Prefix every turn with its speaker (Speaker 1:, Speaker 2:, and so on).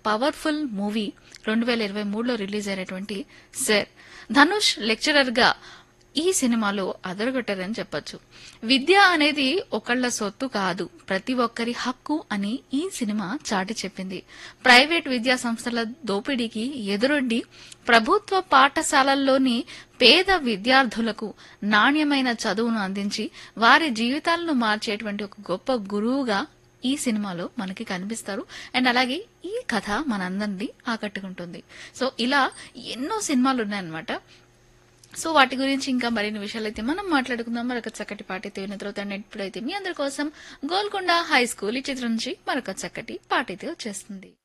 Speaker 1: powerful movie రెండు వేల ఇరవై మూడులో రిలీజ్ అయినటువంటి సర్ ధనుష్ లెక్చరర్ గా ఈ సినిమాలో అదరగొట్టారని చెప్పొచ్చు విద్య అనేది ఒకళ్ళ సొత్తు కాదు ప్రతి ఒక్కరి హక్కు అని ఈ సినిమా చాటి చెప్పింది ప్రైవేట్ విద్యా సంస్థల దోపిడీకి ఎదురొడ్డి ప్రభుత్వ పాఠశాలల్లోని పేద విద్యార్థులకు నాణ్యమైన చదువును అందించి వారి జీవితాలను మార్చేటువంటి ఒక గొప్ప గురువుగా ఈ సినిమాలో మనకి కనిపిస్తారు అండ్ అలాగే ఈ కథ మనందరినీ ఆకట్టుకుంటుంది సో ఇలా ఎన్నో సినిమాలు ఉన్నాయన్నమాట సో వాటి గురించి ఇంకా మరిన్ని విషయాలు అయితే మనం మాట్లాడుకుందాం మరొక చక్కటి పాట అయితే విన్న తర్వాత ఇప్పుడైతే మీ అందరి కోసం గోల్కొండ హై స్కూల్ ఈ చిత్రం నుంచి మరొక చక్కటి పాట అయితే వచ్చేస్తుంది